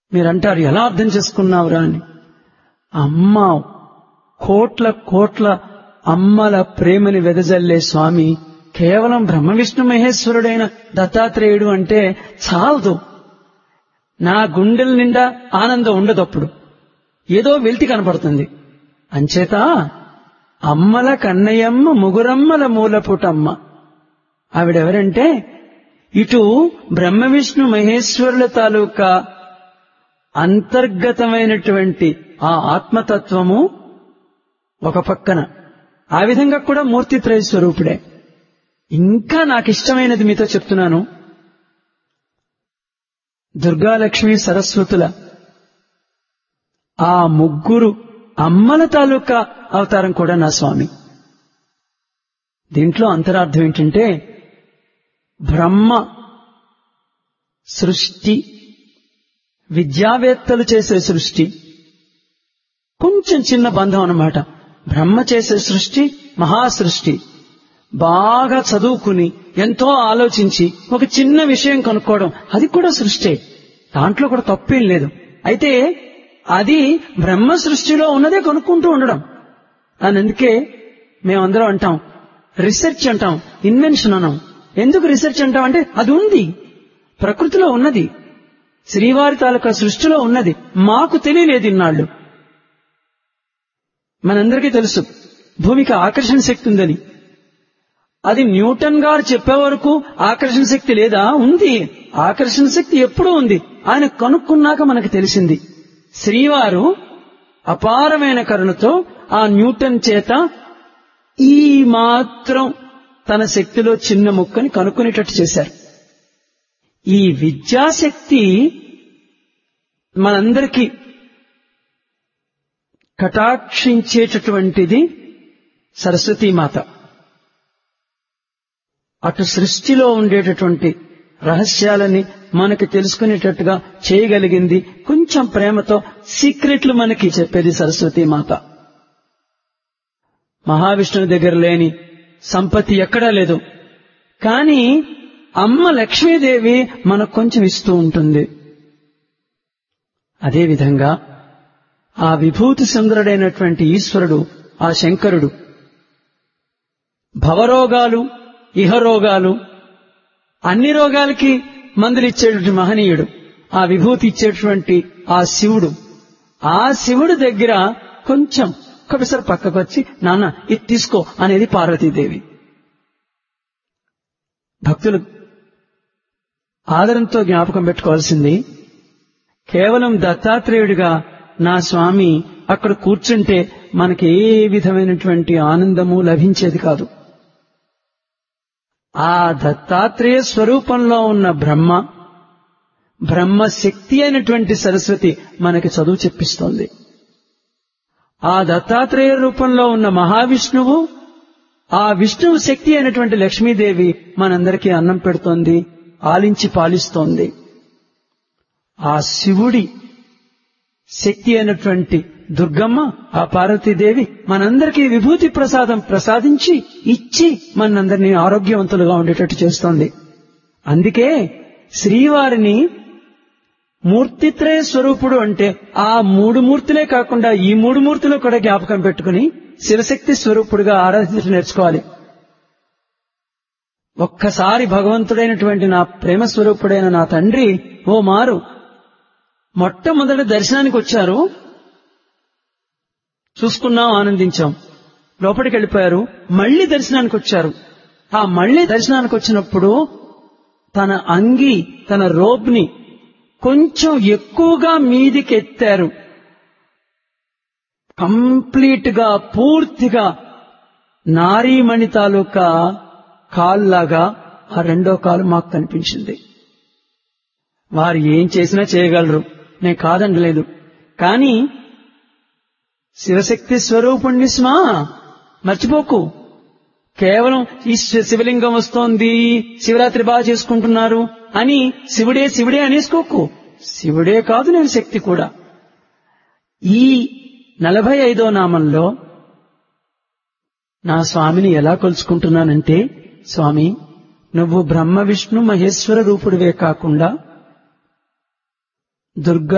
మీరంటారు ఎలా అర్థం చేసుకున్నావురా అని అమ్మ కోట్ల కోట్ల అమ్మల ప్రేమని వెదజల్లే స్వామి కేవలం బ్రహ్మ విష్ణు మహేశ్వరుడైన దత్తాత్రేయుడు అంటే చాలదు నా గుండెల నిండా ఆనందం ఉండదు అప్పుడు ఏదో వెల్తి కనపడుతుంది అంచేత అమ్మల కన్నయ్యమ్మ ముగురమ్మల మూలపుటమ్మ ఆవిడెవరంటే ఇటు బ్రహ్మ విష్ణు మహేశ్వరుల తాలూకా అంతర్గతమైనటువంటి ఆ ఆత్మతత్వము ఒక పక్కన ఆ విధంగా కూడా మూర్తిత్రయ స్వరూపుడే ఇంకా నాకు ఇష్టమైనది మీతో చెప్తున్నాను దుర్గాలక్ష్మి సరస్వతుల ఆ ముగ్గురు అమ్మల తాలూకా అవతారం కూడా నా స్వామి దీంట్లో అంతరార్థం ఏంటంటే బ్రహ్మ సృష్టి విద్యావేత్తలు చేసే సృష్టి కొంచెం చిన్న బంధం అన్నమాట బ్రహ్మ చేసే సృష్టి మహాసృష్టి బాగా చదువుకుని ఎంతో ఆలోచించి ఒక చిన్న విషయం కనుక్కోవడం అది కూడా సృష్టి దాంట్లో కూడా తప్పేం లేదు అయితే అది బ్రహ్మ సృష్టిలో ఉన్నదే కనుక్కుంటూ ఉండడం అని అందుకే మేమందరం అంటాం రీసెర్చ్ అంటాం ఇన్వెన్షన్ అన్నాం ఎందుకు రీసెర్చ్ అంటాం అంటే అది ఉంది ప్రకృతిలో ఉన్నది శ్రీవారి తాలూకా సృష్టిలో ఉన్నది మాకు తెలియలేదు ఇన్నాళ్ళు మనందరికీ తెలుసు భూమికి ఆకర్షణ శక్తి ఉందని అది న్యూటన్ గారు చెప్పే వరకు ఆకర్షణ శక్తి లేదా ఉంది ఆకర్షణ శక్తి ఎప్పుడూ ఉంది ఆయన కనుక్కున్నాక మనకు తెలిసింది శ్రీవారు అపారమైన కరుణతో ఆ న్యూటన్ చేత ఈ మాత్రం తన శక్తిలో చిన్న ముక్కని కనుక్కునేటట్టు చేశారు ఈ విద్యాశక్తి మనందరికీ కటాక్షించేటటువంటిది సరస్వతీమాత అటు సృష్టిలో ఉండేటటువంటి రహస్యాలని మనకి తెలుసుకునేటట్టుగా చేయగలిగింది కొంచెం ప్రేమతో సీక్రెట్లు మనకి చెప్పేది సరస్వతీమాత మహావిష్ణువు దగ్గర లేని సంపత్తి ఎక్కడా లేదు కానీ అమ్మ లక్ష్మీదేవి మనకు కొంచెం ఇస్తూ ఉంటుంది అదేవిధంగా ఆ విభూతి సుందరుడైనటువంటి ఈశ్వరుడు ఆ శంకరుడు భవరోగాలు ఇహరోగాలు అన్ని రోగాలకి మందులిచ్చేటువంటి మహనీయుడు ఆ విభూతి ఇచ్చేటువంటి ఆ శివుడు ఆ శివుడు దగ్గర కొంచెం ఒకసారి పక్కకు వచ్చి నాన్న ఇది తీసుకో అనేది పార్వతీదేవి భక్తులు ఆదరంతో జ్ఞాపకం పెట్టుకోవాల్సింది కేవలం దత్తాత్రేయుడిగా నా స్వామి అక్కడ కూర్చుంటే మనకి ఏ విధమైనటువంటి ఆనందము లభించేది కాదు ఆ దత్తాత్రేయ స్వరూపంలో ఉన్న బ్రహ్మ బ్రహ్మ శక్తి అయినటువంటి సరస్వతి మనకి చదువు చెప్పిస్తోంది ఆ దత్తాత్రేయ రూపంలో ఉన్న మహావిష్ణువు ఆ విష్ణువు శక్తి అయినటువంటి లక్ష్మీదేవి మనందరికీ అన్నం పెడుతోంది ఆలించి పాలిస్తోంది ఆ శివుడి శక్తి అయినటువంటి దుర్గమ్మ ఆ పార్వతీదేవి మనందరికీ విభూతి ప్రసాదం ప్రసాదించి ఇచ్చి మనందరినీ ఆరోగ్యవంతులుగా ఉండేటట్టు చేస్తోంది అందుకే శ్రీవారిని మూర్తిత్రయ స్వరూపుడు అంటే ఆ మూడు మూర్తులే కాకుండా ఈ మూడు మూర్తులు కూడా జ్ఞాపకం పెట్టుకుని శివశక్తి స్వరూపుడుగా ఆరాధించడం నేర్చుకోవాలి ఒక్కసారి భగవంతుడైనటువంటి నా ప్రేమ స్వరూపుడైన నా తండ్రి ఓ మారు మొట్టమొదటి దర్శనానికి వచ్చారు చూసుకున్నాం ఆనందించాం లోపలికి వెళ్ళిపోయారు మళ్లీ దర్శనానికి వచ్చారు ఆ మళ్లీ దర్శనానికి వచ్చినప్పుడు తన అంగి తన రోబ్ని కొంచెం ఎక్కువగా మీదికి ఎత్తారు కంప్లీట్ గా పూర్తిగా నారీమణి తాలూకా కాల్లాగా ఆ రెండో కాలు మాకు కనిపించింది వారు ఏం చేసినా చేయగలరు నేను కాదండలేదు కానీ శివశక్తి స్వరూపుణ్ణి స్మా మర్చిపోకు కేవలం ఈ శివలింగం వస్తోంది శివరాత్రి బాగా చేసుకుంటున్నారు అని శివుడే శివుడే అనేసుకోకు శివుడే కాదు నేను శక్తి కూడా ఈ నలభై ఐదో నామంలో నా స్వామిని ఎలా కొలుచుకుంటున్నానంటే స్వామి నువ్వు బ్రహ్మ విష్ణు మహేశ్వర రూపుడివే కాకుండా దుర్గా